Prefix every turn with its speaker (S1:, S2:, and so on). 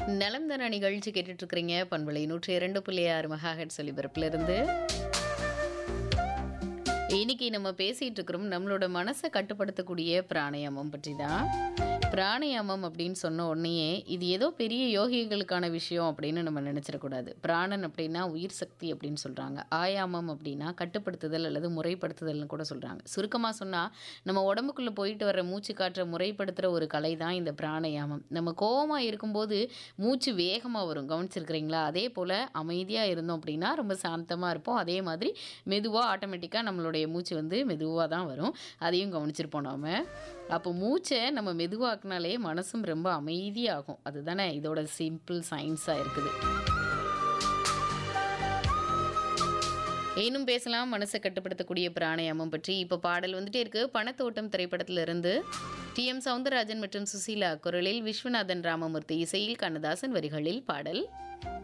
S1: நலம் தான நிகழ்ச்சி கேட்டுட்டு இருக்கிறீங்க பண்பலை நூற்றி இரண்டு புள்ளி ஆறு மெகாஹெட் ஒலிபரப்புல இருந்து இன்னைக்கு நம்ம பேசிட்டு இருக்கிறோம் நம்மளோட மனசை கட்டுப்படுத்தக்கூடிய பிராணாயாமம் பற்றி தான் பிராணாயாமம் அப்படின்னு சொன்ன உடனேயே இது ஏதோ பெரிய யோகிகளுக்கான விஷயம் அப்படின்னு நம்ம நினச்சிடக்கூடாது பிராணன் அப்படின்னா உயிர் சக்தி அப்படின்னு சொல்கிறாங்க ஆயாமம் அப்படின்னா கட்டுப்படுத்துதல் அல்லது முறைப்படுத்துதல்னு கூட சொல்கிறாங்க சுருக்கமாக சொன்னால் நம்ம உடம்புக்குள்ளே போயிட்டு வர மூச்சு காற்றை முறைப்படுத்துகிற ஒரு கலை தான் இந்த பிராணாயாமம் நம்ம கோவமாக இருக்கும்போது மூச்சு வேகமாக வரும் கவனிச்சிருக்கிறீங்களா அதே போல் அமைதியாக இருந்தோம் அப்படின்னா ரொம்ப சாந்தமாக இருப்போம் அதே மாதிரி மெதுவாக ஆட்டோமேட்டிக்காக நம்மளுடைய மூச்சு வந்து மெதுவாக தான் வரும் அதையும் கவனிச்சிருப்போம் நாம அப்போ மூச்சை நம்ம மெதுவாக்குனாலே மனசும் ரொம்ப அமைதியாகும் அதுதானே இதோட சிம்பிள் சயின்ஸாக இருக்குது இன்னும் பேசலாம் மனசை கட்டுப்படுத்தக்கூடிய பிராணாயாமம் பற்றி இப்போ பாடல் வந்துட்டே இருக்கு பணத்தோட்டம் திரைப்படத்துல இருந்து டி எம் சவுந்தரராஜன் மற்றும் சுசீலா குரலில் விஸ்வநாதன் ராமமூர்த்தி இசையில் கண்ணதாசன் வரிகளில் பாடல்